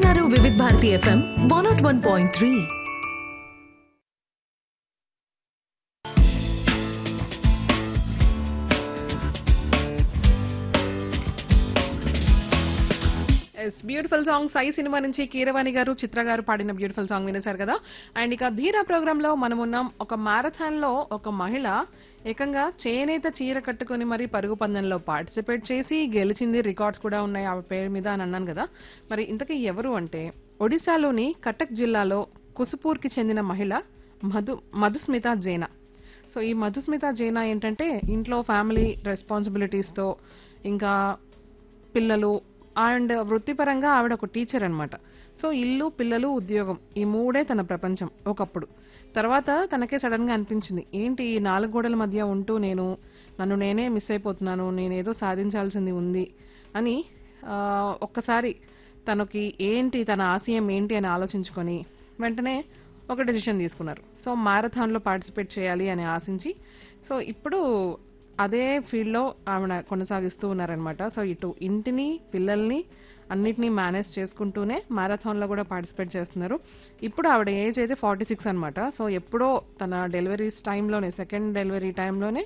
వింటున్నారు Vividh Bharati FM one not one point three ఎస్ beautiful song Sye సినిమా నుంచి కీరవాణి గారు చిత్ర గారు పాడిన బ్యూటిఫుల్ సాంగ్ వినేశారు కదా అండ్ ఇక ధీరా ప్రోగ్రామ్ లో మనం ఉన్నాం ఒక మారథాన్ లో ఒక మహిళ ఏకంగా చేనేత చీర కట్టుకుని మరి పరుగు పందెంలో పార్టిసిపేట్ చేసి గెలిచింది రికార్డ్స్ కూడా ఉన్నాయి ఆవిడ పేరు మీద అని అన్నాను కదా మరి ఇంతకీ ఎవరు అంటే ఒడిశాలోని కటక్ జిల్లాలో కుసుపూర్కి చెందిన మహిళ మధు మధుస్మిత జైనా సో ఈ మధుస్మిత జైనా ఏంటంటే ఇంట్లో ఫ్యామిలీ రెస్పాన్సిబిలిటీస్తో ఇంకా పిల్లలు అండ్ వృత్తిపరంగా ఆవిడ ఒక టీచర్ అన్నమాట సో ఇల్లు పిల్లలు ఉద్యోగం ఈ మూడే తన ప్రపంచం ఒకప్పుడు తర్వాత తనకే సడన్ గా అనిపించింది ఏంటి ఈ నాలుగు గోడల మధ్య ఉంటూ నేను నన్ను నేనే మిస్ అయిపోతున్నాను నేనేదో సాధించాల్సింది ఉంది అని ఆ, ఒక్కసారి తనకి ఏంటి తన ఆశయం ఏంటి అని ఆలోచించుకొని వెంటనే ఒక డెసిషన్ తీసుకున్నారు సో మారథాన్ లో పార్టిసిపేట్ చేయాలి అని ఆశించి సో ఇప్పుడు అదే ఫీల్డ్ లో ఆవిడ కొనసాగిస్తూ ఉన్నారనమాట సో ఇటు ఇంటిని పిల్లల్ని అన్నిటినీ మేనేజ్ చేసుకుంటూనే మారథాన్ లో కూడా పార్టిసిపేట్ చేస్తున్నారు ఇప్పుడు ఆవిడ ఏజ్ అయితే ఫార్టీ సిక్స్ అనమాట సో ఎప్పుడో తన డెలివరీస్ టైంలోనే సెకండ్ డెలివరీ టైంలోనే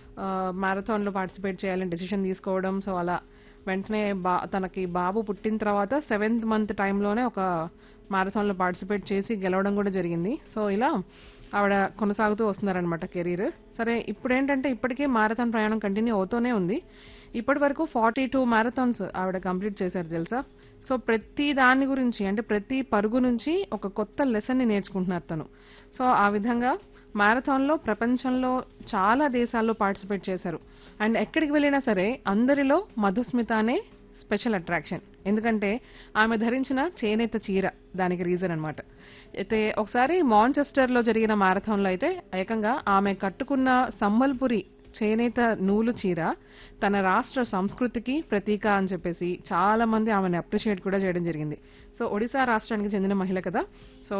మారథాన్ లో పార్టిసిపేట్ చేయాలని డెసిషన్ తీసుకోవడం సో అలా వెంటనే బా తనకి బాబు పుట్టిన తర్వాత సెవెంత్ మంత్ టైంలోనే ఒక మారథాన్ లో పార్టిసిపేట్ చేసి గెలవడం కూడా జరిగింది సో ఇలా ఆవిడ కొనసాగుతూ వస్తున్నారనమాట కెరీర్ సరే ఇప్పుడు ఏంటంటే ఇప్పటికే మారథాన్ ప్రయాణం కంటిన్యూ అవుతూనే ఉంది ఇప్పటి వరకు ఫార్టీ టూ మారథాన్స్ ఆవిడ కంప్లీట్ చేశారు తెలుసా సో ప్రతి దాని గురించి అంటే ప్రతి పరుగు నుంచి ఒక కొత్త లెసన్ ని నేర్చుకుంటున్నారు తను సో ఆ విధంగా మారథాన్ లో ప్రపంచంలో చాలా దేశాల్లో పార్టిసిపేట్ చేశారు అండ్ ఎక్కడికి వెళ్ళినా సరే అందరిలో మధుస్మిత అనే స్పెషల్ అట్రాక్షన్ ఎందుకంటే ఆమె ధరించిన చేనేత చీర దానికి రీజన్ అన్నమాట అయితే ఒకసారి మాంచెస్టర్ లో జరిగిన మారథాన్ లో అయితే ఏకంగా ఆమె కట్టుకున్న సంబల్పురి చేనేత నూలు చీర తన రాష్ట్ర సంస్కృతికి ప్రతీక అని చెప్పేసి చాలా మంది ఆమెను అప్రిషియేట్ కూడా చేయడం జరిగింది సో ఒడిశా రాష్ట్రానికి చెందిన మహిళ కదా సో